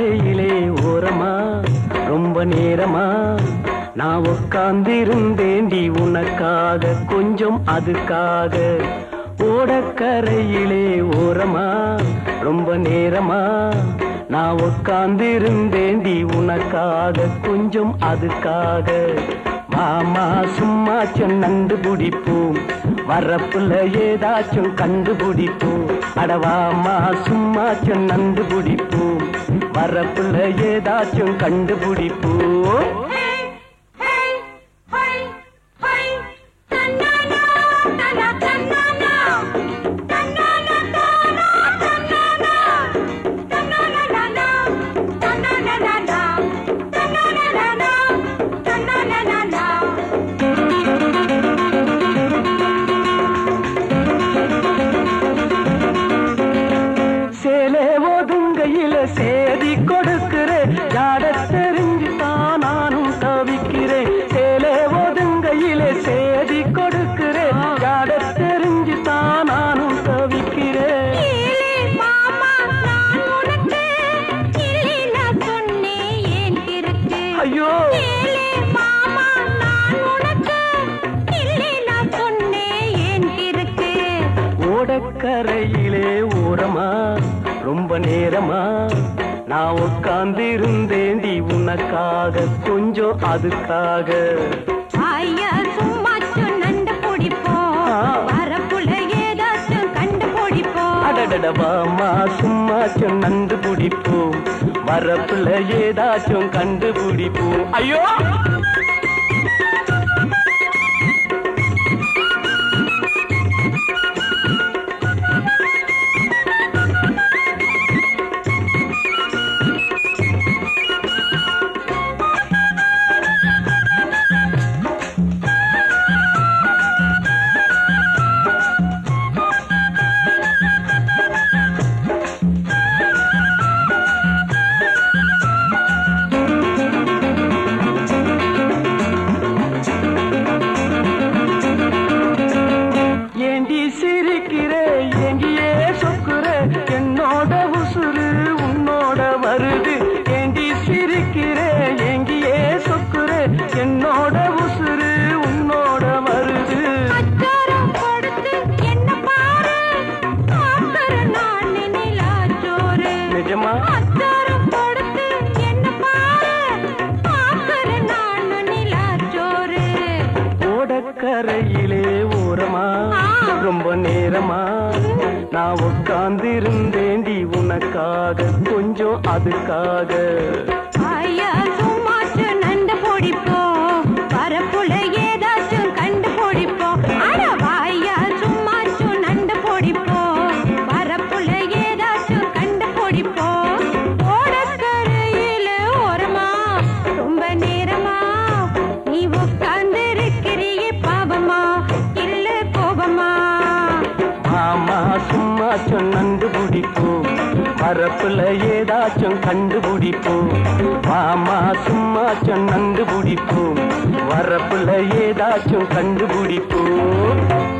ஓடக்கரையிலே ஓரமா ரொம்ப நேரமா நான் உட்கார்ந்திருந்தேண்டி உனக்காக கொஞ்சம் அதுக்காக ஓடக்கரையிலே ஓரமா ரொம்ப நேரமா நான் உட்கார்ந்திருந்தேண்டி உனக்காக கொஞ்சம் அதுக்காக மாமா சும்மா சொன்னண்டு பிடிப்போம் வரப்புல ஏதாச்சும் கண்டுபிடிப்போம் அடவாமா சும்மா சொன்னண்டு பிடிப்போம் வரப்புல ஏதாச்சும் கண்டுபிடிப்போம் சேலே ஒதுங்கையில சேதி கொடுக்கிறேன் ஜாட தெரிஞ்சு தான் நானும் தவிக்கிறேன் சேலே ஒதுங்கையில சேதி கொடுக்கிறேன் ஜாட தெரிஞ்சு தான் நானும் தவிக்கிறேன் ஐயோ ஓடக்கரையிலே ஓரமா ரொம்ப நேரமா நான் உட்கார்ந்து இருந்தேண்டி உனக்காக கொஞ்சம் அதுக்காக அடடடவாமா சும்மா சொன்னண்டு பிடிப்போம் வரப்புல ஏதாச்சும் கண்டுபிடிப்போம் ஐயோ ஏண்டி சிரிக்கிறே எங்கியே சொக்குற என்னோட உசுறு உன்னோட வருது ஏண்டி சிரிக்கிறே எங்கியே சொக்குற என்னோட உசுறு உன்னோட வருது நிஜமா ஓடக்கரையிலே ஓரமா ரொம்ப நேரமா நான் உட்கார்ந்து இருந்தேண்டி உனக்காக கொஞ்சம் அதுக்காக வரப்புல ஏதாச்சும் கண்டுபிடிப்போம் அட வாயா சும்மா நண்டு பொடிப்போம் வரப்புல ஏதாச்சும் கண்டுபிடிப்போம் ஓடக்கரையில ஓரமா ரொம்ப நேரமா நீ உட்கார்ந்து இருக்கிறியே பாவமா இல்ல கோபமா மாமா சும்மா சொன்னண்டு பிடிப்போம் வரப்புல ஏதாச்சும் கண்டுபிடிப்போம் மாமா சும்மா சொன்னண்டு பிடிப்போம் வரப்புல ஏதாச்சும் கண்டுபிடிப்போம்